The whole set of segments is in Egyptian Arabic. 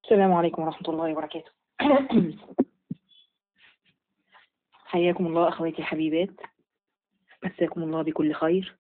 السلام عليكم ورحمة الله وبركاته حياكم الله أخواتي الحبيبات مساكم الله بكل خير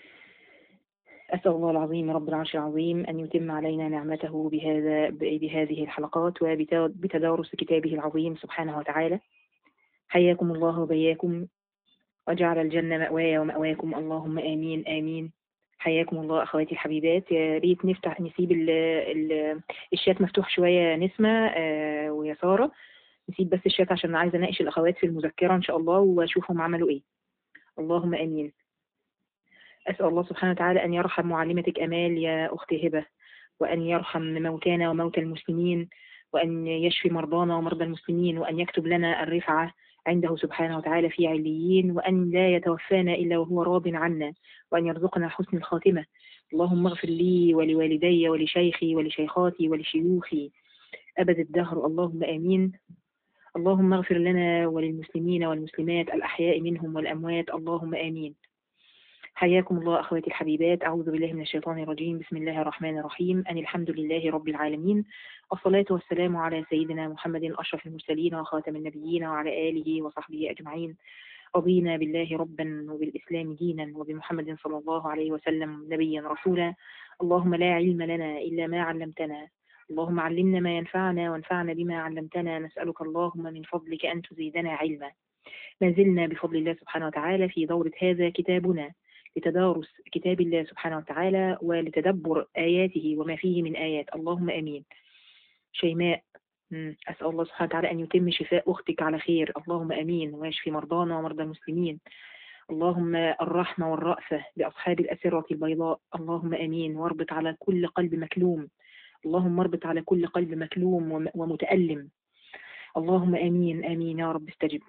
أسأل الله العظيم رب العرش العظيم أن يتم علينا نعمته بهذا بهذه الحلقات وبتدارس كتابه العظيم سبحانه وتعالى حياكم الله وبياكم وجعل الجنة مأواي ومأواكم اللهم آمين آمين حياكم الله أخواتي الحبيبات يا ريت نفتح نسيب ال ال الشات مفتوح شوية نسمة آه ويا سارة نسيب بس الشات عشان عايزة أناقش الأخوات في المذكرة إن شاء الله وأشوفهم عملوا إيه اللهم آمين أسأل الله سبحانه وتعالى أن يرحم معلمتك أمال يا أختي هبة وأن يرحم موتانا وموتى المسلمين وأن يشفي مرضانا ومرضى المسلمين وأن يكتب لنا الرفعة عنده سبحانه وتعالى في عليين وأن لا يتوفانا إلا وهو راض عنا وأن يرزقنا حسن الخاتمة اللهم اغفر لي ولوالدي ولشيخي ولشيخاتي ولشيوخي أبد الدهر اللهم آمين اللهم اغفر لنا وللمسلمين والمسلمات الأحياء منهم والأموات اللهم آمين حياكم الله أخواتي الحبيبات أعوذ بالله من الشيطان الرجيم بسم الله الرحمن الرحيم أن الحمد لله رب العالمين الصلاة والسلام على سيدنا محمد أشرف المرسلين وخاتم النبيين وعلى آله وصحبه أجمعين رضينا بالله ربا وبالإسلام دينا وبمحمد صلى الله عليه وسلم نبيا رسولا اللهم لا علم لنا إلا ما علمتنا اللهم علمنا ما ينفعنا وانفعنا بما علمتنا نسألك اللهم من فضلك أن تزيدنا علما ما زلنا بفضل الله سبحانه وتعالى في دورة هذا كتابنا لتدارس كتاب الله سبحانه وتعالى ولتدبر آياته وما فيه من آيات اللهم أمين شيماء أسأل الله سبحانه وتعالى أن يتم شفاء أختك على خير اللهم أمين ويشفي مرضانا ومرضى المسلمين اللهم الرحمة والرأفة بأصحاب الأسرة البيضاء اللهم أمين واربط على كل قلب مكلوم اللهم اربط على كل قلب مكلوم ومتألم اللهم آمين آمين يا رب استجب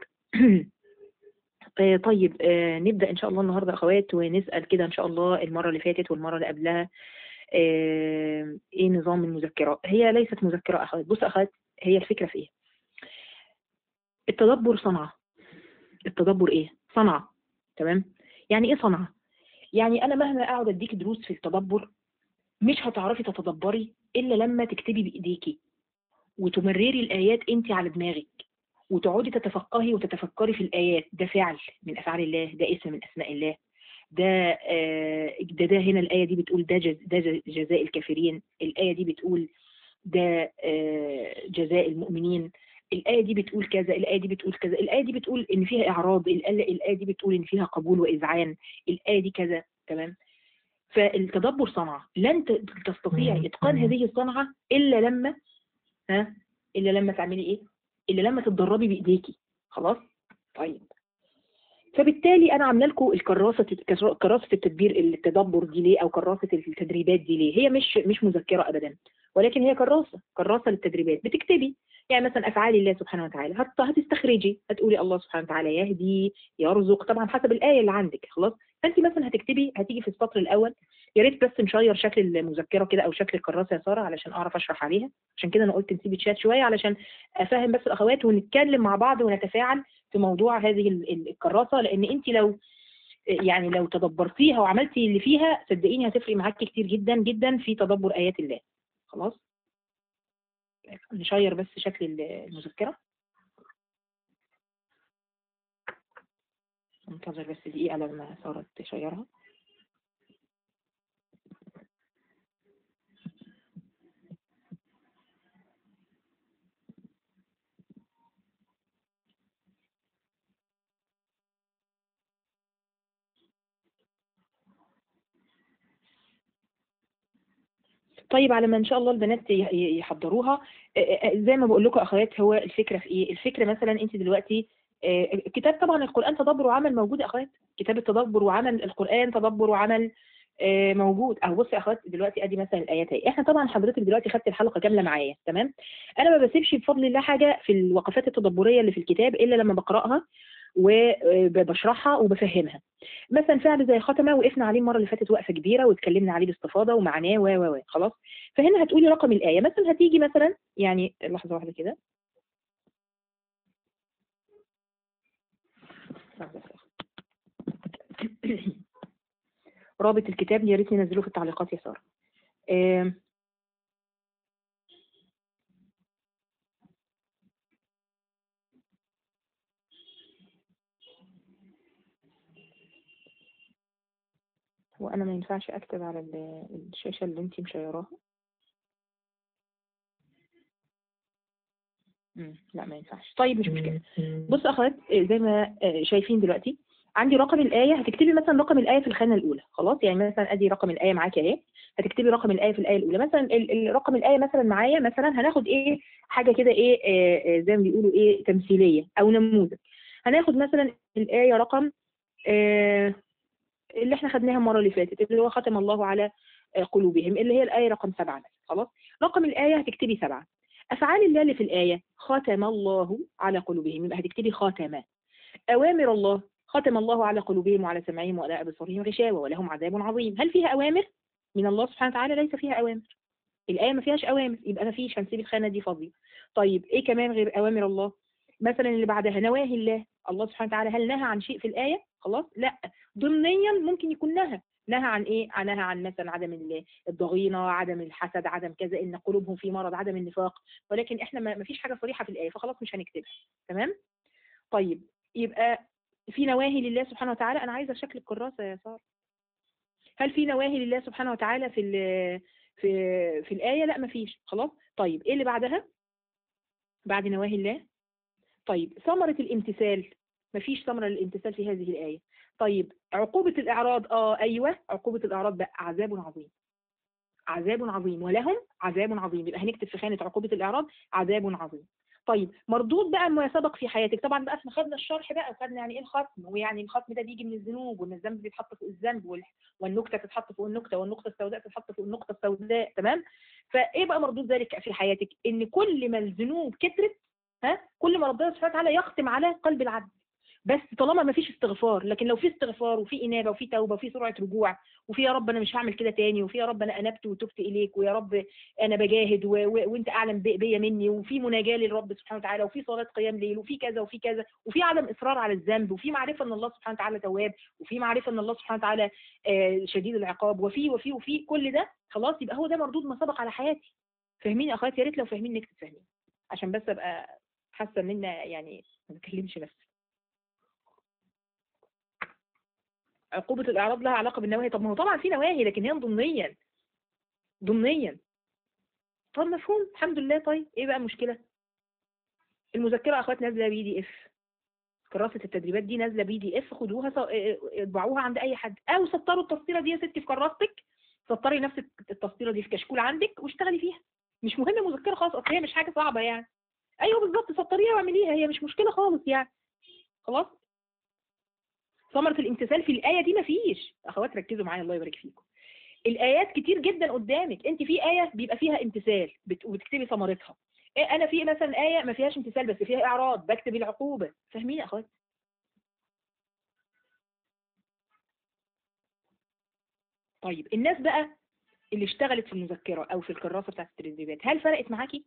طيب آه نبدا ان شاء الله النهارده اخوات ونسال كده ان شاء الله المره اللي فاتت والمره اللي قبلها آه ايه نظام المذكرات هي ليست مذكره اخوات بص اخوات هي الفكره في ايه التدبر صنعه التدبر ايه صنعه تمام يعني ايه صنعه يعني انا مهما اقعد اديك دروس في التدبر مش هتعرفي تتدبري الا لما تكتبي بايديكي وتمرري الايات انت على دماغك وتقعدي تتفقهي وتتفكري في الآيات ده فعل من أفعال الله ده اسم من أسماء الله ده آه ده ده هنا الآية دي بتقول ده جز ده جزاء الكافرين الآية دي بتقول ده آه جزاء المؤمنين الآية دي بتقول كذا الآية دي بتقول كذا الآية دي بتقول إن فيها إعراب الآية دي بتقول إن فيها قبول وإذعان الآية دي كذا تمام فالتدبر صنعة لن تستطيعي إتقان هذه الصنعة إلا لما ها إلا لما تعملي إيه اللي لما تتدربي بايديكي خلاص طيب فبالتالي انا عامله لكم الكراسه كراسه التدبير التدبر دي ليه او كراسه التدريبات دي ليه هي مش مش مذكره ابدا ولكن هي كراسه كراسه للتدريبات بتكتبي يعني مثلا افعال الله سبحانه وتعالى هتستخرجي هتقولي الله سبحانه وتعالى يهدي يرزق طبعا حسب الايه اللي عندك خلاص فانت مثلا هتكتبي هتيجي في السطر الاول يا ريت بس نشير شكل المذكره كده او شكل الكراسه يا ساره علشان اعرف اشرح عليها عشان كده انا قلت نسيب الشات شويه علشان افهم بس الاخوات ونتكلم مع بعض ونتفاعل في موضوع هذه الكراسه لان انت لو يعني لو تدبرتيها وعملتي اللي فيها صدقيني هتفرق معاكي كتير جدا جدا في تدبر ايات الله خلاص نشير بس شكل المذكره انتظر بس دقيقه لما ساره تشيرها طيب على ما ان شاء الله البنات يحضروها زي ما بقول لكم اخوات هو الفكره في ايه الفكره مثلا انت دلوقتي كتاب طبعا القران تدبر وعمل موجود يا اخوات كتاب التدبر وعمل القران تدبر وعمل موجود اهو بصي يا اخوات دلوقتي ادي مثلا الايات اهي احنا طبعا حضرتك دلوقتي خدت الحلقه كامله معايا تمام انا ما بسيبش بفضل الله حاجه في الوقفات التدبريه اللي في الكتاب الا لما بقراها وبشرحها وبفهمها مثلا فعل زي ختمه وقفنا عليه المره اللي فاتت وقفه كبيره واتكلمنا عليه باستفاضه ومعناه و و خلاص فهنا هتقولي رقم الايه مثلا هتيجي مثلا يعني لحظه واحده كده رابط الكتاب يا ريت ننزله في التعليقات يا ساره وانا ما ينفعش اكتب على ال- الشاشة اللي انتي مشيراها مم، لا ما ينفعش طيب مش مشكلة بص يا اخوات آه، زي ما آه، شايفين دلوقتي عندي رقم الآية هتكتبي مثلا رقم الآية في الخانة الأولى خلاص يعني مثلا ادي رقم الآية معاكي اهي هتكتبي رقم الآية في الآية الأولى مثلا ال- ال- رقم الآية مثلا معايا مثلا هناخد ايه حاجة كده ايه آه، آه، زي ما بيقولوا ايه تمثيلية أو نموذج هناخد مثلا الآية رقم آه، اللي احنا خدناها المرة اللي فاتت اللي هو ختم الله على آه، قلوبهم اللي هي الآية رقم سبعة مثلا خلاص رقم الآية هتكتبي سبعة أفعال الله اللي في الآية ختم الله على قلوبهم يبقى هتكتبي خاتمة أوامر الله ختم الله على قلوبهم وعلى سمعهم وعلى أبصارهم غشاوة ولهم عذاب عظيم هل فيها أوامر؟ من الله سبحانه وتعالى ليس فيها أوامر الآية ما فيهاش أوامر يبقى ما فيش هنسيب الخانة دي فاضية طيب إيه كمان غير أوامر الله؟ مثلا اللي بعدها نواهي الله الله سبحانه وتعالى هل نهى عن شيء في الآية؟ خلاص لا ضمنيا ممكن يكون نهى نهى عن ايه؟ نهى عن مثلا عدم ال- الضغينه، عدم الحسد، عدم كذا ان قلوبهم في مرض، عدم النفاق، ولكن احنا ما ما فيش حاجه صريحه في الايه فخلاص مش هنكتبها، تمام؟ طيب يبقى في نواهي لله سبحانه وتعالى انا عايزه شكل الكراسه يا ساره. هل في نواهي لله سبحانه وتعالى في ال- في في الايه؟ لا ما فيش، خلاص؟ طيب ايه اللي بعدها؟ بعد نواهي الله طيب ثمرة الامتثال مفيش ثمرة للامتثال في هذه الآية طيب عقوبة الإعراض آه أيوة عقوبة الإعراض بقى عذاب عظيم عذاب عظيم ولهم عذاب عظيم يبقى هنكتب في خانة عقوبة الإعراض عذاب عظيم طيب مردود بقى ما سبق في حياتك طبعا بقى احنا خدنا الشرح بقى وخدنا يعني ايه الختم ويعني الختم ده بيجي من الذنوب وان الذنب بيتحط فوق الذنب وال- والنكته تتحط فوق النكته والنقطه السوداء تتحط فوق النقطه السوداء تمام فايه بقى مردود ذلك في حياتك ان كل ما الذنوب كترت ها كل ما ربنا سبحانه وتعالى يختم على قلب العبد بس طالما ما فيش استغفار لكن لو في استغفار وفي انابه وفي توبه وفي سرعه رجوع وفي يا رب انا مش هعمل كده تاني وفي يا رب انا انبت وتبت اليك ويا رب انا بجاهد و... و... وانت اعلم بي- بيا مني وفي مناجاه للرب سبحانه وتعالى وفي صلاه قيام ليل وفي كذا وفي كذا وفي عدم اصرار على الذنب وفي معرفه ان الله سبحانه وتعالى تواب وفي معرفه ان الله سبحانه وتعالى آه، شديد العقاب وفي وفي وفي كل ده خلاص يبقى هو ده مردود ما سبق على حياتي فاهمين يا اخواتي يا ريت لو فاهمين نكتب فاهمين عشان بس ابقى حاسه ان إنا يعني ما بكلمش نفسي عقوبة الإعراض لها علاقة بالنواهي طب ما هو طبعا في نواهي لكن هي ضمنيا ضمنيا طب مفهوم الحمد لله طيب ايه بقى المشكلة المذكرة يا اخوات نازلة بي دي اف كراسة التدريبات دي نازلة بي دي اف خدوها ص- اه- اطبعوها عند اي حد او سطروا التسطيرة دي يا ستي في كراستك سطري نفس التسطيرة دي في كشكول عندك واشتغلي فيها مش مهم مذكرة خالص اصل هي مش حاجة صعبة يعني ايوه بالظبط سطريها واعمليها هي مش مشكلة خالص يعني خلاص ثمرة الامتثال في الآية دي مفيش أخوات ركزوا معايا الله يبارك فيكم الآيات كتير جدا قدامك أنت في آية بيبقى فيها امتثال بت- وبتكتبي ثمرتها إيه أنا في مثلا آية ما فيهاش امتثال بس فيها إعراض بكتب العقوبة فاهمين يا أخوات طيب الناس بقى اللي اشتغلت في المذكرة أو في الكراسة بتاعت التدريبات هل فرقت معاكي؟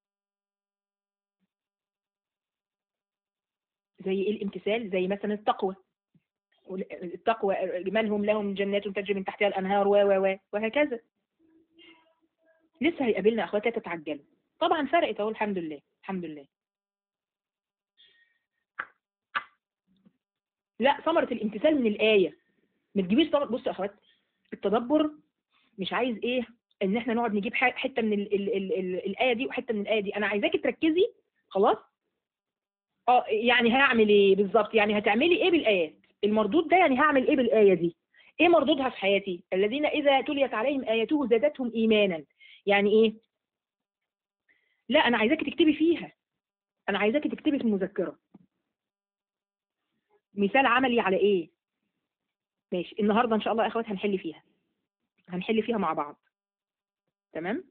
زي ايه الامتثال زي مثلا التقوى التقوى من هم لهم جنات تجري من تحتها الانهار و و و وهكذا لسه هيقابلنا اخوات لا تتعجلوا طبعا فرقت اهو الحمد لله الحمد لله لا ثمرة الامتثال من الآية ما تجيبيش ثمرة بصوا يا اخوات التدبر مش عايز ايه ان احنا نقعد نجيب ح- حتة من ال ال ال ال الآية دي وحتة من الآية دي انا عايزاكي تركزي خلاص اه يعني هعمل ايه بالظبط يعني هتعملي ايه بالآيات المردود ده يعني هعمل ايه بالآية دي ايه مردودها في حياتي الذين اذا تليت عليهم آياته زادتهم ايمانا يعني ايه لا انا عايزاكي تكتبي فيها انا عايزاكي تكتبي في المذكرة مثال عملي على ايه ماشي النهارده ان شاء الله يا اخوات هنحل فيها هنحل فيها مع بعض تمام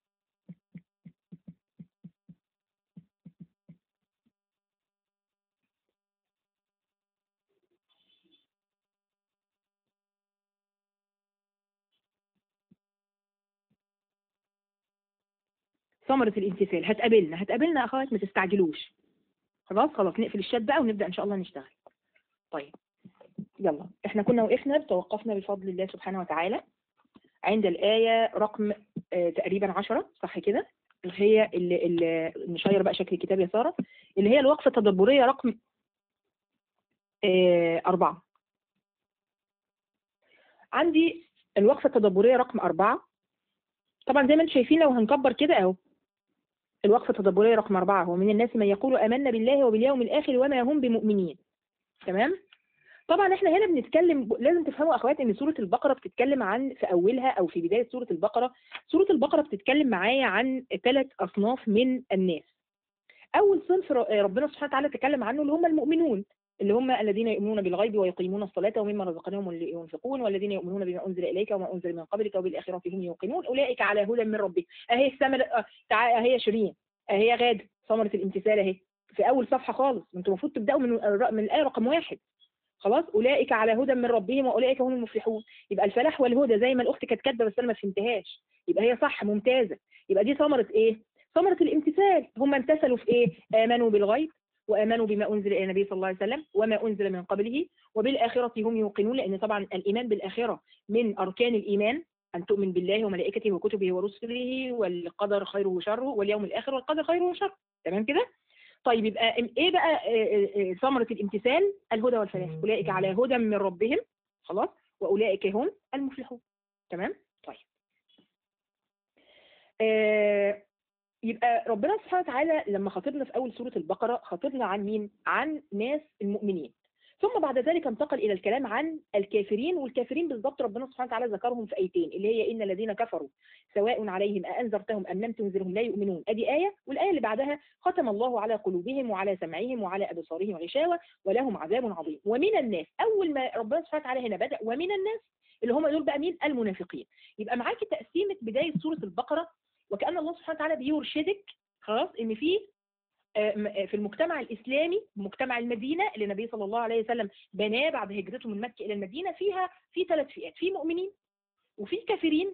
ثمرة الامتثال هتقابلنا هتقابلنا يا اخوات ما تستعجلوش خلاص خلاص نقفل الشات بقى ونبدأ ان شاء الله نشتغل طيب يلا احنا كنا وقفنا توقفنا بفضل الله سبحانه وتعالى عند الآية رقم آه تقريبا عشرة صح كده اللي هي اللي, اللي نشير بقى شكل الكتاب يا سارة اللي هي الوقفة التدبرية رقم آه أربعة عندي الوقفة التدبرية رقم أربعة طبعا زي ما انتم شايفين لو هنكبر كده اهو الوقفة التدبرية رقم أربعة هو من الناس من يقول آمنا بالله وباليوم الآخر وما هم بمؤمنين تمام طبعا احنا هنا بنتكلم لازم تفهموا اخوات ان سوره البقره بتتكلم عن في اولها او في بدايه سوره البقره سوره البقره بتتكلم معايا عن ثلاث اصناف من الناس اول صنف ر- ربنا سبحانه وتعالى تكلم عنه اللي هم المؤمنون اللي هم الذين يؤمنون بالغيب ويقيمون الصلاة ومما رزقناهم ينفقون والذين يؤمنون بما أنزل إليك وما أنزل من قبلك وبالآخرة هم يوقنون أولئك على هدى من ربهم أهي الثمر آه، تعا- أهي شيرين أهي غادة ثمرة الامتثال أهي في أول صفحة خالص انتوا المفروض تبدأوا من الر- من الآية رقم واحد خلاص أولئك على هدى من ربهم وأولئك هم المفلحون يبقى الفلاح والهدى زي ما الأخت كانت كاتبة بس أنا ما فهمتهاش يبقى هي صح ممتازة يبقى دي ثمرة إيه؟ ثمرة الامتثال هم امتثلوا في إيه؟ آمنوا بالغيب وآمنوا بما أنزل إلى النبي صلى الله عليه وسلم وما أنزل من قبله وبالآخرة هم يوقنون لأن طبعا الإيمان بالآخرة من أركان الإيمان أن تؤمن بالله وملائكته وكتبه ورسله والقدر خيره وشره واليوم الآخر والقدر خيره وشره تمام كده؟ طيب يبقى ايه بقى آه، آه، ثمرة الامتثال الهدى والفلاح أولئك على هدى من ربهم خلاص وأولئك هم المفلحون تمام طيب آه، يبقى ربنا سبحانه وتعالى لما خاطبنا في أول سورة البقرة خاطبنا عن مين؟ عن ناس المؤمنين ثم بعد ذلك انتقل إلى الكلام عن الكافرين والكافرين بالضبط ربنا سبحانه وتعالى ذكرهم في آيتين اللي هي إن الذين كفروا سواء عليهم أأنذرتهم أم لم تنذرهم لا يؤمنون أدي آية والآية اللي بعدها ختم الله على قلوبهم وعلى سمعهم وعلى أبصارهم غشاوة ولهم عذاب عظيم ومن الناس أول ما ربنا سبحانه وتعالى هنا بدأ ومن الناس اللي هم دول بقى مين المنافقين يبقى معاكي تقسيمة بداية سورة البقرة وكأن الله سبحانه وتعالى بيرشدك خلاص إن في آه، م- آه، في المجتمع الإسلامي مجتمع المدينة اللي النبي صلى الله عليه وسلم بناه بعد هجرته من مكة إلى المدينة فيها في ثلاث فئات في مؤمنين وفي كافرين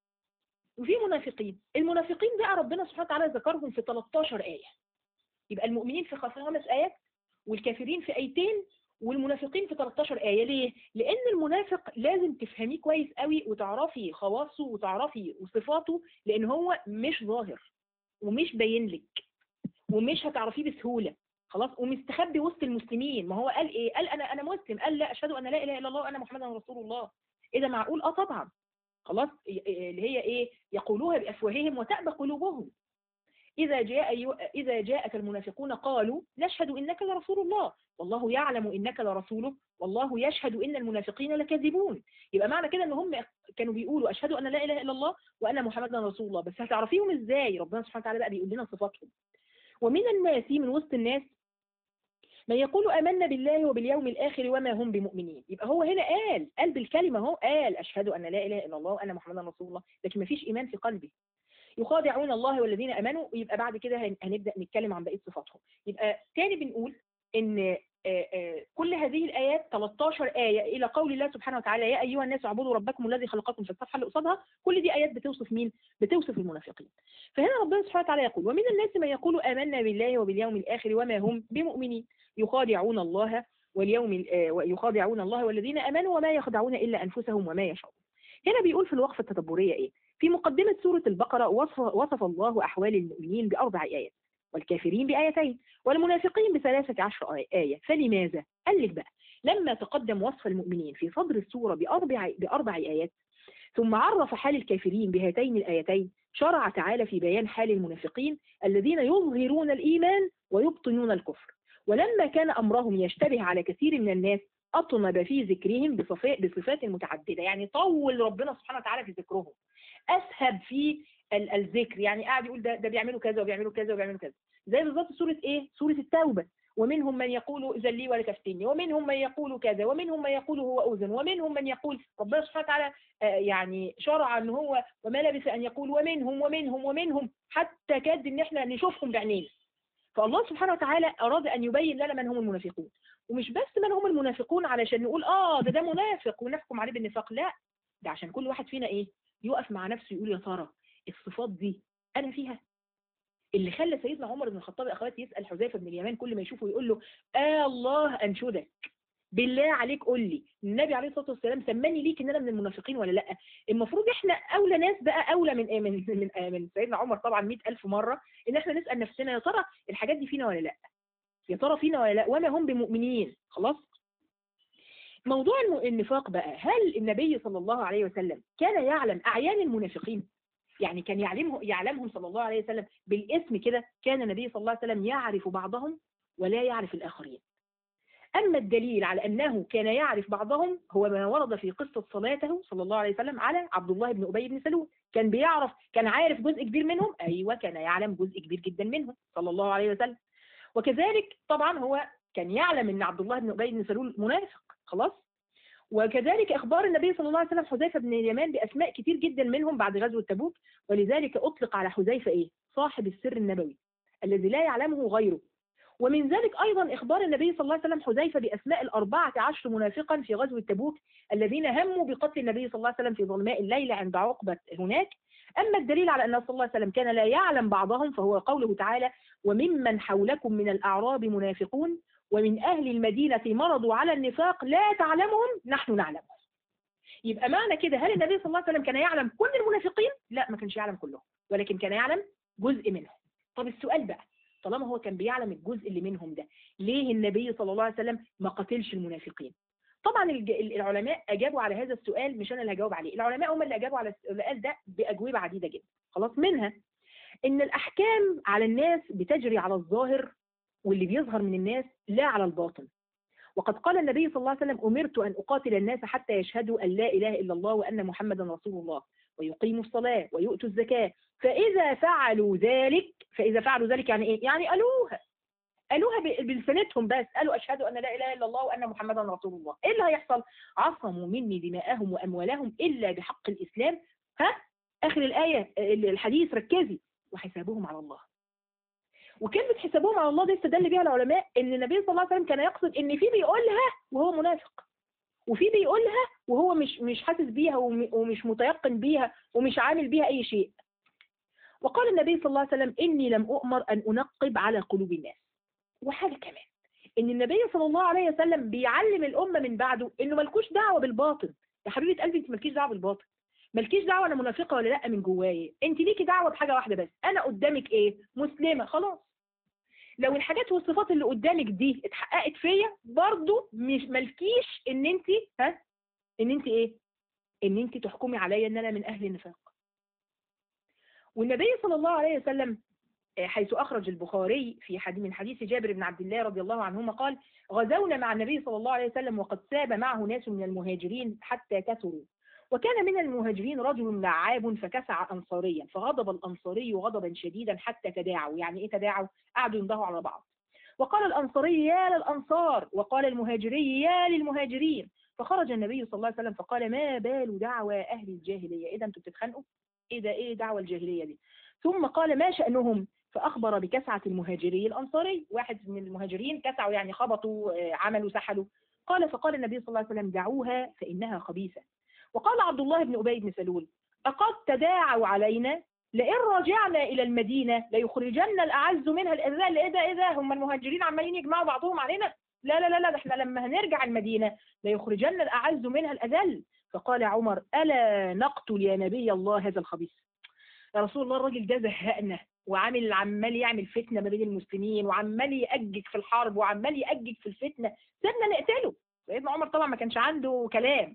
وفي منافقين المنافقين بقى ربنا سبحانه وتعالى ذكرهم في 13 آية يبقى المؤمنين في خمس آيات والكافرين في آيتين والمنافقين في 13 آية ليه؟ لأن المنافق لازم تفهميه كويس قوي وتعرفي خواصه وتعرفي صفاته لأن هو مش ظاهر ومش باين لك ومش هتعرفيه بسهولة خلاص ومستخبي وسط المسلمين ما هو قال ايه قال انا انا مسلم قال لا اشهد ان لا اله الا الله وانا محمدا رسول الله ايه ده معقول اه طبعا خلاص ي- ي- اللي هي ايه يقولوها بافواههم وتأبى قلوبهم اذا جاء يو- اذا جاءك المنافقون قالوا نشهد انك لرسول الله والله يعلم انك لرسوله والله يشهد ان المنافقين لكاذبون يبقى معنى كده ان هم كانوا بيقولوا اشهد ان لا اله الا الله وان محمدا رسول الله بس هتعرفيهم ازاي ربنا سبحانه وتعالى بقى بيقول لنا صفاتهم ومن الناس من وسط الناس من يقول آمنا بالله وباليوم الآخر وما هم بمؤمنين يبقى هو هنا قال قال بالكلمة هو قال أشهد أن لا إله إلا الله وأن محمدا رسول الله لكن ما فيش إيمان في قلبه يخادعون الله والذين آمنوا يبقى بعد كده هن- هنبدأ نتكلم عن بقية صفاتهم يبقى تاني بنقول إن آه، آه، كل هذه الآيات 13 آية إلى قول الله سبحانه وتعالى يا أيها الناس اعبدوا ربكم الذي خلقكم في الصفحة اللي قصادها كل دي آيات بتوصف مين؟ بتوصف المنافقين فهنا ربنا سبحانه وتعالى يقول ومن الناس من يقول آمنا بالله وباليوم الآخر وما هم بمؤمنين يخادعون الله واليوم ال- آه، ويخادعون الله والذين آمنوا وما يخدعون إلا أنفسهم وما يشعرون هنا بيقول في الوقفة التدبرية إيه؟ في مقدمة سورة البقرة وصف, وصف الله أحوال المؤمنين بأربع آيات والكافرين بآيتين والمنافقين بثلاثة عشر آي- آية فلماذا؟ قال لك بقى لما تقدم وصف المؤمنين في صدر السورة بأربع, بأربع آيات ثم عرف حال الكافرين بهاتين الآيتين شرع تعالى في بيان حال المنافقين الذين يظهرون الإيمان ويبطنون الكفر ولما كان أمرهم يشتبه على كثير من الناس أطنب في ذكرهم بصفا- بصفات متعددة يعني طول ربنا سبحانه وتعالى في ذكرهم أسهب في ال- الذكر يعني قاعد يقول ده, ده بيعملوا كذا وبيعملوا كذا وبيعملوا كذا زي بالظبط سورة إيه؟ سورة التوبة ومنهم من يقول إذن لي ولا تفتني ومنهم من يقول كذا ومنهم من يقول هو أذن ومنهم من يقول ربنا سبحانه وتعالى آه، يعني شرع ان هو وما لبث ان يقول ومنهم ومنهم ومنهم حتى كاد ان احنا نشوفهم بعينينا فالله سبحانه وتعالى اراد ان يبين لنا من هم المنافقون ومش بس من هم المنافقون علشان نقول اه ده ده منافق ونحكم عليه بالنفاق لا ده عشان كل واحد فينا ايه يقف مع نفسه يقول يا ترى الصفات دي انا فيها اللي خلى سيدنا عمر بن الخطاب يا اخواتي يسال حذيفه بن اليمان كل ما يشوفه يقول له آه الله انشدك بالله عليك قول لي النبي عليه الصلاه والسلام سماني ليك ان انا من المنافقين ولا لا المفروض احنا اولى ناس بقى اولى من من من, من سيدنا عمر طبعا 100000 مره ان احنا نسال نفسنا يا ترى الحاجات دي فينا ولا لا يا ترى فينا ولا لا وما هم بمؤمنين خلاص موضوع الم- النفاق بقى هل النبي صلى الله عليه وسلم كان يعلم أعيان المنافقين يعني كان يعلمه يعلمهم صلى الله عليه وسلم بالاسم كده كان النبي صلى الله عليه وسلم يعرف بعضهم ولا يعرف الآخرين أما الدليل على أنه كان يعرف بعضهم هو ما ورد في قصة صلاته صلى الله عليه وسلم على عبد الله بن أبي بن سلول كان بيعرف كان عارف جزء كبير منهم أيوة كان يعلم جزء كبير جدا منهم صلى الله عليه وسلم وكذلك طبعا هو كان يعلم أن عبد الله بن أبي بن سلول منافق خلاص وكذلك أخبار النبي صلى الله عليه وسلم حذيفة بن اليمان بأسماء كتير جدا منهم بعد غزوة تبوك ولذلك أطلق على حذيفة إيه؟ صاحب السر النبوي الذي لا يعلمه غيره ومن ذلك أيضا إخبار النبي صلى الله عليه وسلم حذيفة بأسماء الأربعة عشر منافقا في غزوة تبوك الذين هموا بقتل النبي صلى الله عليه وسلم في ظلماء الليل عند عقبة هناك أما الدليل على أن صلى الله عليه وسلم كان لا يعلم بعضهم فهو قوله تعالى وممن حولكم من الأعراب منافقون ومن أهل المدينة مرضوا على النفاق لا تعلمهم نحن نعلمهم يبقى معنى كده هل النبي صلى الله عليه وسلم كان يعلم كل المنافقين؟ لا ما كانش يعلم كلهم ولكن كان يعلم جزء منهم طب السؤال بقى طالما هو كان بيعلم الجزء اللي منهم ده ليه النبي صلى الله عليه وسلم ما قتلش المنافقين طبعا الج- العلماء اجابوا على هذا السؤال مش انا اللي هجاوب عليه العلماء هم اللي اجابوا على السؤال ده باجوبه عديده جدا خلاص منها ان الاحكام على الناس بتجري على الظاهر واللي بيظهر من الناس لا على الباطن وقد قال النبي صلى الله عليه وسلم أمرت أن أقاتل الناس حتى يشهدوا أن لا إله إلا الله وأن محمدا رسول الله ويقيموا الصلاة ويؤتوا الزكاة فإذا فعلوا ذلك فإذا فعلوا ذلك يعني إيه؟ يعني قالوها قالوها ب- بلسانتهم بس قالوا أشهد أن لا إله إلا الله وأن محمدا رسول الله إيه اللي هيحصل؟ عصموا مني دماءهم وأموالهم إلا بحق الإسلام ها؟ آخر الآية الحديث ركزي وحسابهم على الله وكلمة حسابهم على الله دي استدل بيها العلماء ان النبي صلى الله عليه وسلم كان يقصد ان في بيقولها وهو منافق وفي بيقولها وهو مش مش حاسس بيها وم- ومش متيقن بيها ومش عامل بيها اي شيء وقال النبي صلى الله عليه وسلم اني لم اؤمر ان انقب على قلوب الناس وحاجه كمان ان النبي صلى الله عليه وسلم بيعلم الامه من بعده انه ملكوش دعوه بالباطن يا حبيبه قلبي انت مالكيش دعوه بالباطن مالكيش دعوه انا منافقه ولا لا من جوايا انت ليكي دعوه بحاجه واحده بس انا قدامك ايه مسلمه خلاص لو الحاجات والصفات اللي قدامك دي اتحققت فيا برضو مش مالكيش ان انت ها ان انت ايه ان انت تحكمي عليا ان انا من اهل النفاق والنبي صلى الله عليه وسلم آه، حيث اخرج البخاري في حديث من حديث جابر بن عبد الله رضي الله عنهما قال غزونا مع النبي صلى الله عليه وسلم وقد ساب معه ناس من المهاجرين حتى كثروا وكان من المهاجرين رجل لعاب فكسع أنصاريا فغضب الأنصاري غضبا شديدا حتى تداعوا يعني إيه تداعوا؟ قعدوا ينضهوا على بعض وقال الأنصاري يا للأنصار وقال المهاجري يا للمهاجرين فخرج النبي صلى الله عليه وسلم فقال ما بال دعوى أهل الجاهلية إيه ده أنتوا بتتخانقوا؟ إيه ده إيه دعوى الجاهلية دي؟ ثم قال ما شأنهم؟ فأخبر بكسعة المهاجري الأنصاري واحد من المهاجرين كسعوا يعني خبطوا آه، عملوا سحلوا قال فقال النبي صلى الله عليه وسلم دعوها فإنها خبيثة وقال عبد الله بن أبي بن سلول أقد تداعوا علينا لئن رجعنا إلى المدينة ليخرجن الأعز منها الأذل إيه ده إيه ده هم المهاجرين عمالين يجمعوا بعضهم علينا لا لا لا لا ده احنا لما هنرجع المدينة ليخرجن الأعز منها الأذل فقال عمر ألا نقتل يا نبي الله هذا الخبيث يا رسول الله الراجل ده زهقنا وعامل عمال يعمل فتنة ما بين المسلمين وعمال يأجج في الحرب وعمال يأجج في الفتنة سيبنا نقتله سيدنا عمر طبعا ما كانش عنده كلام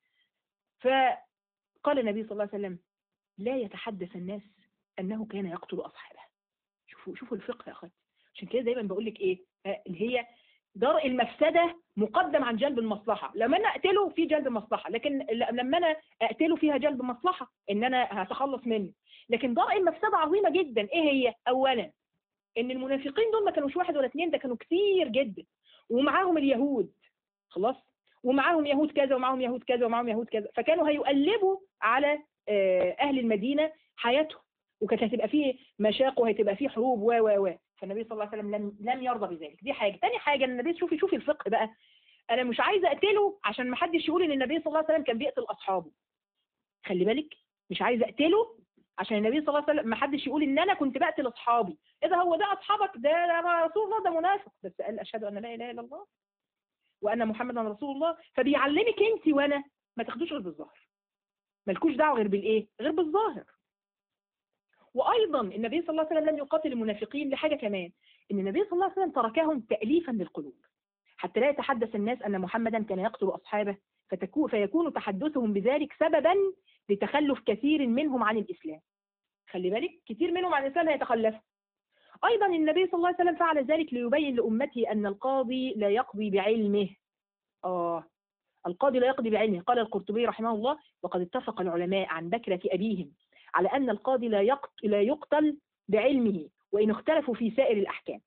فقال النبي صلى الله عليه وسلم لا يتحدث الناس أنه كان يقتل أصحابه شوفوا شوفوا الفقه يا أخواتي عشان كده دايما بقول لك إيه آه، اللي هي درء المفسدة مقدم عن جلب المصلحة لما أنا أقتله في جلب مصلحة لكن ل- لما أنا أقتله فيها جلب مصلحة إن أنا هتخلص منه لكن درء المفسدة عظيمة جدا إيه هي أولا إن المنافقين دول ما كانوش واحد ولا اثنين ده كانوا كتير جدا ومعاهم اليهود خلاص ومعاهم يهود كذا ومعاهم يهود كذا ومعاهم يهود كذا فكانوا هيقلبوا على آه، أهل المدينة حياتهم وكانت هتبقى فيه مشاق وهتبقى فيه حروب و و و فالنبي صلى الله عليه وسلم لم لم يرضى بذلك دي حاجه تاني حاجه ان النبي شوفي شوفي الفقه بقى انا مش عايزه اقتله عشان ما حدش يقول ان النبي صلى الله عليه وسلم كان بيقتل اصحابه خلي بالك مش عايزه اقتله عشان النبي صلى الله عليه وسلم ما حدش يقول ان انا كنت بقتل اصحابي ايه ده هو ده اصحابك ده ده رسول الله ده منافق بس قال اشهد ان لا اله الا الله وان محمدا رسول الله فبيعلمك انت وانا ما تاخدوش غير بالظاهر مالكوش دعوه غير بالايه غير بالظاهر وايضا النبي صلى الله عليه وسلم لم يقاتل المنافقين لحاجه كمان ان النبي صلى الله عليه وسلم تركهم تاليفا للقلوب حتى لا يتحدث الناس أن محمدا كان يقتل أصحابه فتكون فيكون تحدثهم بذلك سببا لتخلف كثير منهم عن الإسلام خلي بالك كثير منهم عن الإسلام هيتخلفوا أيضا النبي صلى الله عليه وسلم فعل ذلك ليبين لأمته أن القاضي لا يقضي بعلمه آه القاضي لا يقضي بعلمه قال القرطبي رحمه الله وقد اتفق العلماء عن بكرة أبيهم على أن القاضي لا يقتل, لا يقتل بعلمه وإن اختلفوا في سائر الأحكام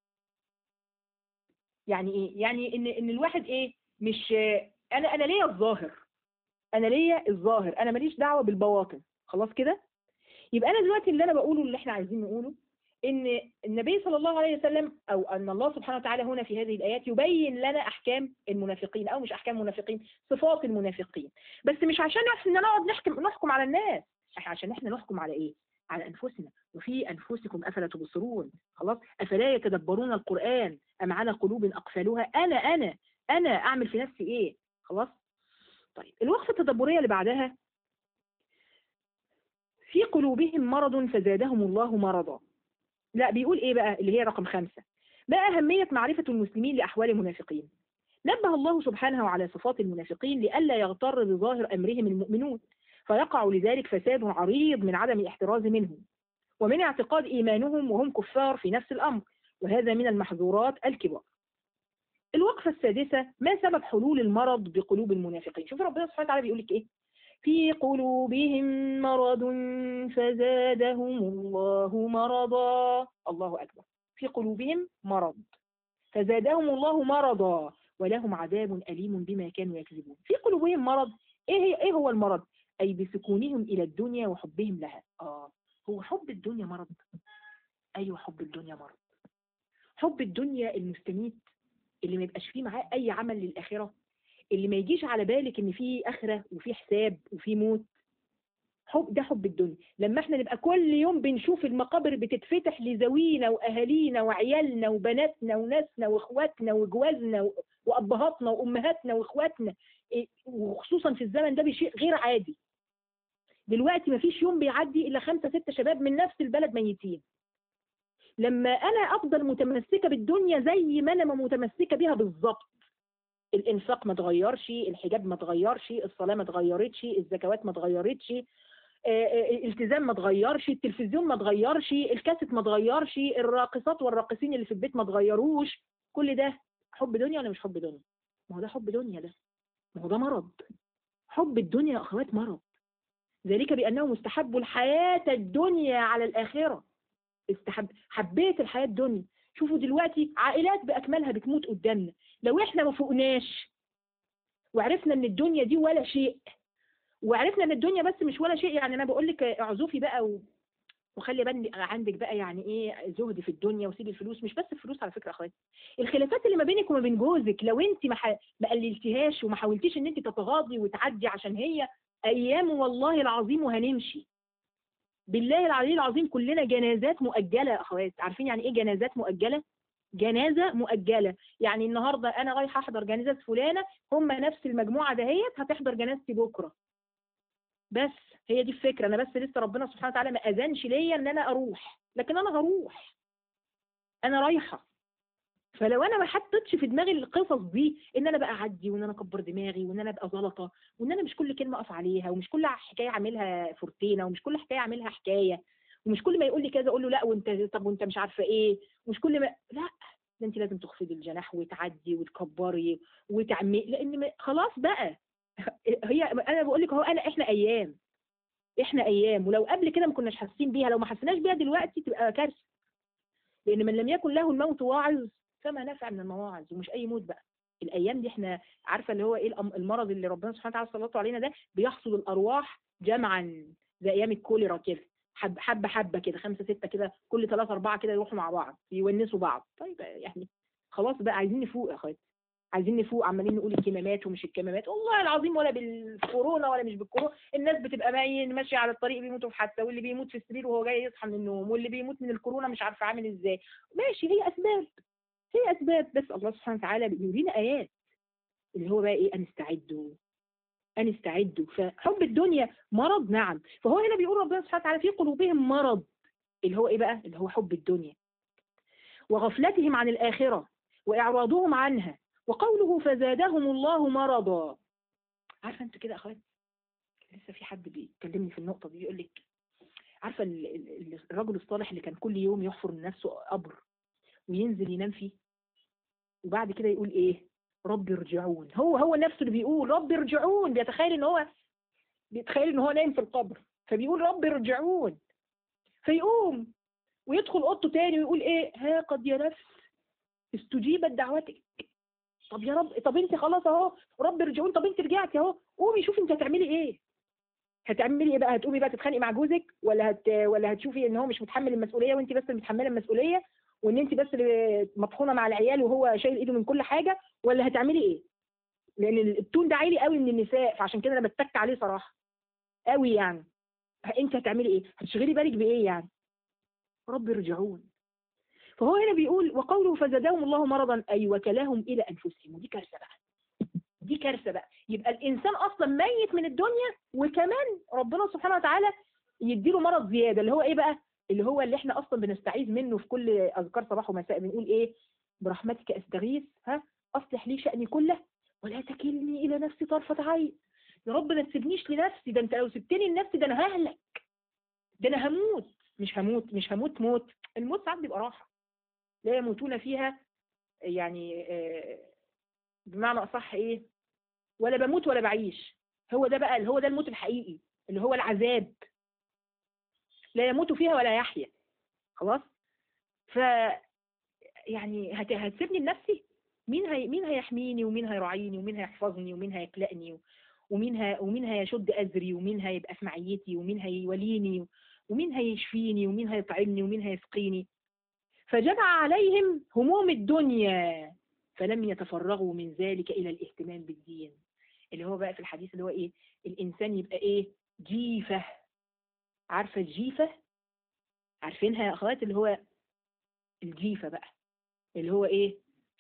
يعني إيه؟ يعني إن, إن الواحد إيه مش أنا أنا ليا الظاهر أنا ليا الظاهر أنا ماليش دعوة بالبواطن خلاص كده يبقى أنا دلوقتي اللي أنا بقوله اللي إحنا عايزين نقوله ان النبي صلى الله عليه وسلم او ان الله سبحانه وتعالى هنا في هذه الايات يبين لنا احكام المنافقين او مش احكام المنافقين صفات المنافقين بس مش عشان احنا نقعد نحكم نحكم على الناس عشان احنا نحكم على ايه على انفسنا وفي انفسكم افلا تبصرون خلاص افلا يتدبرون القران ام على قلوب اقفلوها انا انا انا اعمل في نفسي ايه خلاص طيب الوقفه التدبريه اللي بعدها في قلوبهم مرض فزادهم الله مرضا لا بيقول ايه بقى اللي هي رقم خمسة ما أهمية معرفة المسلمين لأحوال المنافقين نبه الله سبحانه على صفات المنافقين لئلا يغتر بظاهر أمرهم المؤمنون فيقع لذلك فساد عريض من عدم الاحتراز منهم ومن اعتقاد إيمانهم وهم كفار في نفس الأمر وهذا من المحظورات الكبار الوقفة السادسة ما سبب حلول المرض بقلوب المنافقين شوف ربنا سبحانه وتعالى بيقول لك ايه في قلوبهم مرض فزادهم الله مرضا الله أكبر في قلوبهم مرض فزادهم الله مرضا ولهم عذاب أليم بما كانوا يكذبون في قلوبهم مرض إيه, هي إيه هو المرض أي بسكونهم إلى الدنيا وحبهم لها آه هو حب الدنيا مرض أيوة حب الدنيا مرض حب الدنيا المستميت اللي ما يبقاش فيه معاه أي عمل للآخرة اللي ما يجيش على بالك ان في اخره وفي حساب وفي موت حب ده حب الدنيا لما احنا نبقى كل يوم بنشوف المقابر بتتفتح لذوينا واهالينا وعيالنا وبناتنا وناسنا واخواتنا وجوازنا وابهاتنا وامهاتنا واخواتنا وخصوصا في الزمن ده بشيء غير عادي دلوقتي مفيش يوم بيعدي الا خمسة ستة شباب من نفس البلد ميتين لما انا افضل متمسكة بالدنيا زي ما انا متمسكة بيها بالظبط الانفاق ما اتغيرش الحجاب ما اتغيرش الصلاه ما اتغيرتش الزكوات ما اتغيرتش الالتزام ما اتغيرش التلفزيون ما اتغيرش الكاسيت ما اتغيرش الراقصات والراقصين اللي في البيت ما اتغيروش كل ده حب دنيا ولا مش حب دنيا ما هو ده حب دنيا ده ما هو ده مرض حب الدنيا يا اخوات مرض ذلك بانهم استحبوا الحياه الدنيا على الاخره استحب حبيت الحياه الدنيا شوفوا دلوقتي عائلات باكملها بتموت قدامنا لو احنا ما فوقناش وعرفنا ان الدنيا دي ولا شيء وعرفنا ان الدنيا بس مش ولا شيء يعني انا بقول لك اعزفي بقى و... وخلي بالك عندك بقى يعني ايه زهد في الدنيا وسيبي الفلوس مش بس الفلوس على فكره اخواتي الخلافات اللي ما بينك وما بين جوزك لو انت ما ح... ما قللتيهاش وما حاولتيش ان انت تتغاضي وتعدي عشان هي ايام والله العظيم وهنمشي بالله العلي العظيم كلنا جنازات مؤجله يا اخوات عارفين يعني ايه جنازات مؤجله جنازه مؤجله يعني النهارده انا رايحه احضر جنازه فلانه هم نفس المجموعه دهيت هتحضر جنازتي بكره بس هي دي الفكره انا بس لسه ربنا سبحانه وتعالى ما اذنش ليا ان انا اروح لكن انا هروح انا رايحه فلو انا ما حطيتش في دماغي القصص دي ان انا بقى اعدي وان انا اكبر دماغي وان انا ابقى زلطه وان انا مش كل كلمه اقف عليها ومش كل حكايه اعملها فورتينا ومش كل حكايه اعملها حكايه ومش كل ما يقول لي كذا اقول له لا وانت طب وانت مش عارفه ايه مش كل ما لا ده انت لازم تخفضي الجناح وتعدي وتكبري وتعمي لان خلاص بقى هي انا بقول لك هو انا احنا ايام احنا ايام ولو قبل كده ما كناش حاسين بيها لو ما حسيناش بيها دلوقتي تبقى كارثه لان من لم يكن له الموت واعظ فما نفع من المواعظ ومش اي موت بقى الايام دي احنا عارفه اللي هو ايه المرض اللي ربنا سبحانه وتعالى سلطه علينا ده بيحصل الارواح جمعا زي ايام الكوليرا كده حبه حبه حبه كده خمسه سته كده كل ثلاثه اربعه كده يروحوا مع بعض يونسوا بعض طيب يعني خلاص بقى عايزين نفوق يا اخواتي عايزين نفوق عمالين نقول الكمامات ومش الكمامات والله العظيم ولا بالكورونا ولا مش بالكورونا الناس بتبقى باين ماشيه على الطريق بيموتوا في حادثه واللي بيموت في السرير وهو جاي يصحى من النوم واللي بيموت من الكورونا مش عارفه عامل ازاي ماشي هي اسباب هي اسباب بس الله سبحانه وتعالى بيورينا ايات اللي هو بقى ايه ان استعدوا ان استعدوا فحب الدنيا مرض نعم فهو هنا بيقول ربنا سبحانه وتعالى في قلوبهم مرض اللي هو ايه بقى اللي هو حب الدنيا وغفلتهم عن الاخره واعراضهم عنها وقوله فزادهم الله مرضا عارفه انت كده يا اخوات لسه في حد بيكلمني في النقطه دي يقول لك عارفه ال- ال- الرجل الصالح اللي كان كل يوم يحفر لنفسه قبر وينزل ينام فيه وبعد كده يقول ايه رب ارجعون هو هو نفسه اللي بيقول رب ارجعون بيتخيل ان هو بيتخيل ان هو نايم في القبر فبيقول رب ارجعون فيقوم ويدخل اوضته تاني ويقول ايه ها قد يا نفس استجيبت دعوتك طب يا رب طب انت خلاص اهو رب ارجعون طب انت رجعتي اهو قومي شوفي انت هتعملي ايه هتعملي ايه بقى هتقومي بقى تتخانقي مع جوزك ولا هت ولا هتشوفي ان هو مش متحمل المسؤوليه وانت بس اللي متحمله المسؤوليه وان انت بس اللي مطحونه مع العيال وهو شايل ايده من كل حاجه ولا هتعملي ايه لان التون ده عالي قوي من النساء فعشان كده انا بتك عليه صراحه قوي يعني انت هتعملي ايه هتشغلي بالك بايه يعني رب ارجعون فهو هنا بيقول وقوله فزادهم الله مرضا اي وكلهم الى انفسهم ودي كارثه بقى دي كارثه بقى يبقى الانسان اصلا ميت من الدنيا وكمان ربنا سبحانه وتعالى يديله مرض زياده اللي هو ايه بقى اللي هو اللي احنا اصلا بنستعيذ منه في كل اذكار صباح ومساء بنقول ايه برحمتك استغيث ها اصلح لي شاني كله ولا تكلني الى نفسي طرفه عين يا رب ما تسيبنيش لنفسي ده انت لو سبتني لنفسي ده انا ههلك ده انا هموت مش هموت مش هموت موت الموت ساعات بيبقى راحه لا يموتون فيها يعني آه، بمعنى اصح ايه ولا بموت ولا بعيش هو ده بقى اللي هو ده الموت الحقيقي اللي هو العذاب لا يموت فيها ولا يحيا خلاص ف يعني هت... هتسيبني لنفسي مين هي... مين هيحميني ومين هيراعيني ومين هيحفظني ومين هيقلقني ومين ه... ومين هيشد اذري ومين هيبقى في معيتي ومين هيوليني ومين هيشفيني ومين هيطعمني ومين هيسقيني فجمع عليهم هموم الدنيا فلم يتفرغوا من ذلك الى الاهتمام بالدين اللي هو بقى في الحديث اللي هو ايه الانسان يبقى ايه جيفه عارفه الجيفه عارفينها يا اخوات اللي هو الجيفه بقى اللي هو ايه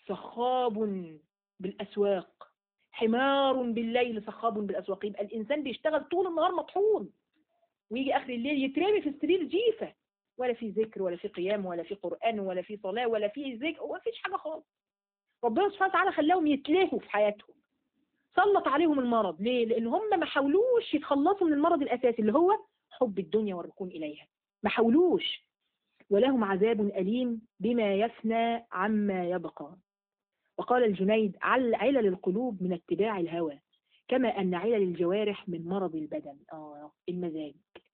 صخاب بالاسواق حمار بالليل صخاب بالاسواق يبقى الانسان بيشتغل طول النهار مطحون ويجي اخر الليل يترمي في السرير جيفه ولا في ذكر ولا في قيام ولا في قران ولا في صلاه ولا في ذكر ولا فيش حاجه خالص ربنا سبحانه وتعالى خلاهم يتلهوا في حياتهم سلط عليهم المرض ليه لان هم ما حاولوش يتخلصوا من المرض الاساسي اللي هو حب الدنيا والركون اليها ما حاولوش ولهم عذاب أليم بما يفنى عما يبقى وقال الجنيد عل علل القلوب من اتباع الهوى كما أن علل الجوارح من مرض البدن آه المزاج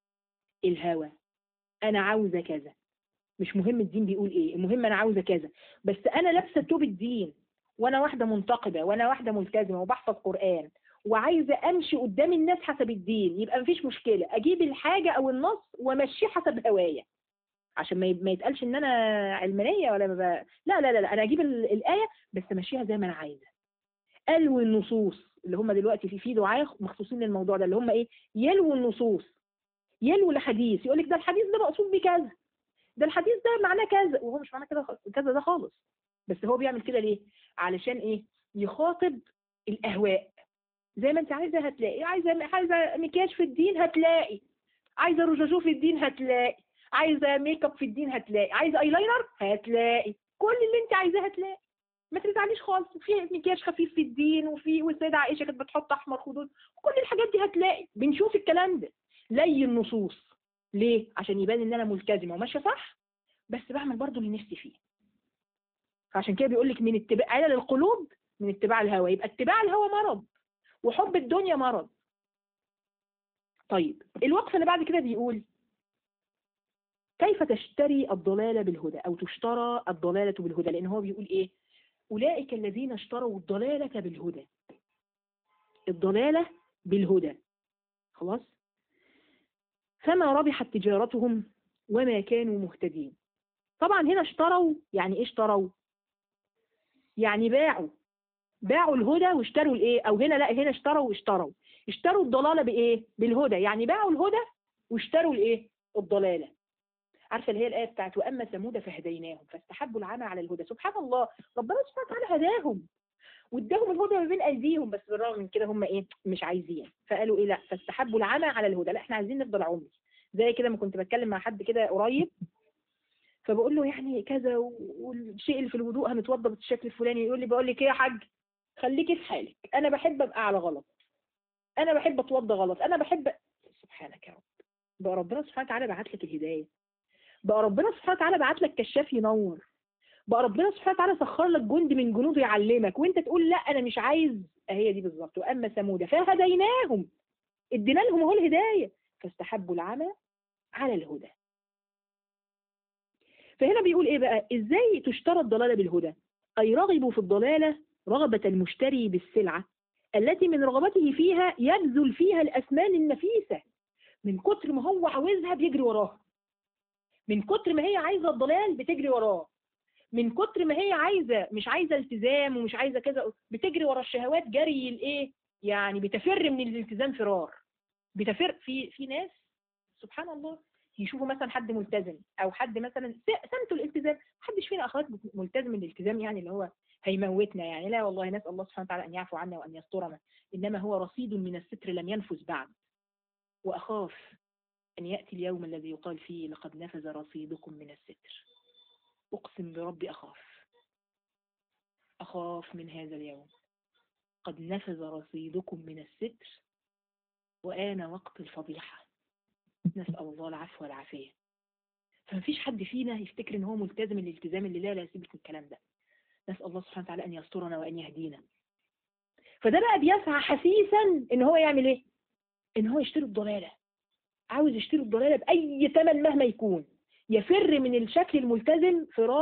الهوى أنا عاوزة كذا مش مهم الدين بيقول إيه المهم أنا عاوزة كذا بس أنا لابسة توب الدين وأنا واحدة منتقبة وأنا واحدة ملتزمة وبحفظ قرآن وعايزة أمشي قدام الناس حسب الدين يبقى مفيش مشكلة أجيب الحاجة أو النص وأمشيه حسب هوايا عشان ما ما يتقالش ان انا علمانيه ولا ما ب... لا لا لا لا انا اجيب ال- الايه بس امشيها زي ما انا عايزه الوي النصوص اللي هم دلوقتي في في دعاه مخصوصين للموضوع ده اللي هم ايه يلووا النصوص يلووا الحديث يقول لك ده الحديث ده مقصود بيه كذا ده الحديث ده معناه كذا وهو مش معناه كده خ- كذا ده خالص بس هو بيعمل كده ليه علشان ايه يخاطب الاهواء زي ما انت عايزه هتلاقي عايزه عايزه مكياج في الدين هتلاقي عايزه رجاجو في الدين هتلاقي عايزه ميك اب في الدين هتلاقي عايزه ايلاينر هتلاقي كل اللي انت عايزاه هتلاقي ما تزعليش خالص في مكياج خفيف في الدين وفي والسيده عائشه كانت بتحط احمر خدود كل الحاجات دي هتلاقي بنشوف الكلام ده لي النصوص ليه عشان يبان ان انا ملتزمه وماشيه صح بس بعمل برضو اللي نفسي فيه فعشان كده بيقول لك من اتباع علل القلوب من اتباع الهوى يبقى اتباع الهوى مرض وحب الدنيا مرض طيب الوقف اللي بعد كده بيقول كيف تشتري الضلالة بالهدى أو تشترى الضلالة بالهدى لأن هو بيقول إيه أولئك الذين اشتروا الضلالة بالهدى الضلالة بالهدى خلاص فما ربحت تجارتهم وما كانوا مهتدين طبعا هنا اشتروا يعني ايه اشتروا يعني باعوا باعوا الهدى واشتروا الايه او هنا لا هنا اشتروا واشتروا اشتروا الضلالة بايه بالهدى يعني باعوا الهدى واشتروا الايه الضلالة عارفه اللي هي الايه بتاعت واما ثمود فهديناهم فاستحبوا العمى على الهدى سبحان الله ربنا سبحانه وتعالى هداهم واداهم الهدى ما بين ايديهم بس بالرغم من كده هم ايه مش عايزين فقالوا ايه لا فاستحبوا العمى على الهدى لا احنا عايزين نفضل عمي زي كده ما كنت بتكلم مع حد كده قريب فبقول له يعني كذا والشيء اللي في الوضوء هنتوضى بالشكل الفلاني يقول لي بقول لك ايه يا حاج خليكي في حالك انا بحب ابقى على غلط انا بحب اتوضى غلط انا بحب سبحانك يا رب بقى ربنا سبحانه وتعالى بعت لك الهدايه بقى ربنا سبحانه وتعالى بعت لك كشاف ينور بقى ربنا سبحانه وتعالى سخر لك جند من جنوده يعلمك وانت تقول لا انا مش عايز هي دي بالظبط واما ثمود فهديناهم ادينا لهم هو الهدايه فاستحبوا العمى على الهدى فهنا بيقول ايه بقى ازاي تشترى الضلاله بالهدى اي رغبوا في الضلاله رغبه المشتري بالسلعه التي من رغبته فيها يبذل فيها الأثمان النفيسة من كتر ما هو عاوزها بيجري وراها من كتر ما هي عايزة الضلال بتجري وراه من كتر ما هي عايزة مش عايزة التزام ومش عايزة كذا بتجري ورا الشهوات جري الايه يعني بتفر من الالتزام فرار بتفر في في ناس سبحان الله يشوفوا مثلا حد ملتزم او حد مثلا سمته الالتزام محدش فينا اخوات ملتزم الالتزام يعني اللي هو هيموتنا يعني لا والله نسأل الله سبحانه وتعالى أن يعفو عنا وأن يسترنا إنما هو رصيد من الستر لم ينفذ بعد وأخاف أن يأتي اليوم الذي يقال فيه لقد نفذ رصيدكم من الستر أقسم بربي أخاف أخاف من هذا اليوم قد نفذ رصيدكم من الستر وآن وقت الفضيحة نسأل الله العفو والعافية فمفيش حد فينا يفتكر ان هو ملتزم الالتزام اللي لا لا سيبك من الكلام ده نسأل الله سبحانه وتعالى أن يسترنا وأن يهدينا فده بقى بيسعى حسيسا ان هو يعمل ايه ان هو يشتري الضلالة عاوز يشتري الضلالة بأي ثمن مهما يكون يفر من الشكل الملتزم فرار